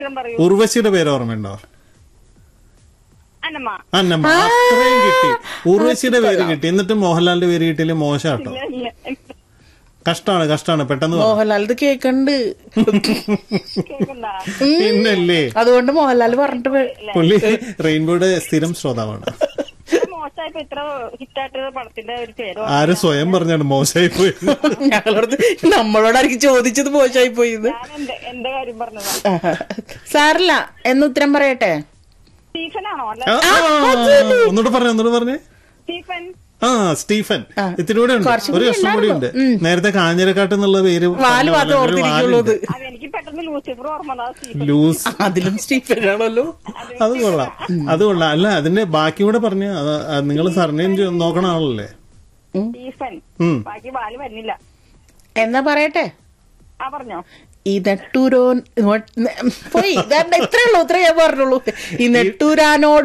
ഉത്തരം പറയൂ ഉർവശിയുടെ പേര് ഓർമ്മയുണ്ടോ അന്നമ്മ അന്നമ്മ അത്രയും കിട്ടി ഉർവശിയുടെ പേര് കിട്ടി എന്നിട്ട് മോഹൻലാലിന്റെ പേര് കിട്ടിയില്ല മോശാട്ടോ ഇല്ല, ഇല്ല. കഷ്ടാണ് കഷ്ടാണ് പെട്ടെന്ന് പറ. മോഹൻലാൽ ഇത് കേക്കണ്ട് കേൾക്കണ്ട പിന്നല്ലേ അതുകൊണ്ട് മോഹൻലാൽ പറഞ്ഞിട്ട് വേ- പുള്ളി റെയിൻബോയുടെ സ്ഥിരം ശ്രോതാവാണ് ഇത്ര മോശമായപ്പോ ഇത്ര ഹിറ്റായിട്ട് പടത്തിന്റെ ഒരു പേര് ആര് സ്വയം പറഞ്ഞാണ് മോശമായി പോയി ഞങ്ങളോട് നമ്മളോടായിരിക്കും ചോദിച്ചത് മോശമായി പോയത് ഞാൻ എന്റെ എന്റെ കാര്യം പറഞ്ഞതാ സാറില്ല എന്ന് ഉത്തരം പറയട്ടെ സ്റ്റീഫനാണോ അല്ല ആ, ആ, ഒന്നുകൂടെ പറഞ്ഞേ ഒന്നുകൂടെ പറഞ്ഞേ സ്റ്റീഫൻ ആ സ്റ്റീഫൻ ഇത്തിരി കൂടെ ഉണ്ട് കുറച്ചും ഒരു കൂടി വർഷം കൂടി ഉണ്ട് നേരത്തെ കാഞ്ഞിരക്കാട്ട് എന്നുള്ള പേര് വാല് പറഞ്ഞ മാത്രം പോലെ ഒരു ഓർത്തിരിക്കുള്ളൂ അത്. വാലുണ്ട്. അത് എനിക്ക് പെട്ടെന്ന് ലൂസിഫർ ഓർമ്മ വന്നു. അത് സ്റ്റീഫൻ ലൂസ് അതിലും സ്റ്റീഫൻ ആണല്ലോ അത് കൊള്ളാം അത് കൊള്ളാം അല്ല അതിന്റെ ബാക്കി കൂടെ പറഞ്ഞ നിങ്ങൾ സർനെയും നോക്കണ ആളല്ലേ സ്റ്റീഫൻ ഉം. ബാക്കി വാല് വരുന്നില്ല എന്നാ പറയട്ടെ ആ പറഞ്ഞോ ഈ നെട്ടൂരോൻ പോയി ഇതാ ഇത്രേ ഉള്ളൂ ഇത്രേ ഞാൻ പറഞ്ഞുള്ളൂ ഈ നെട്ടൂരാനോട്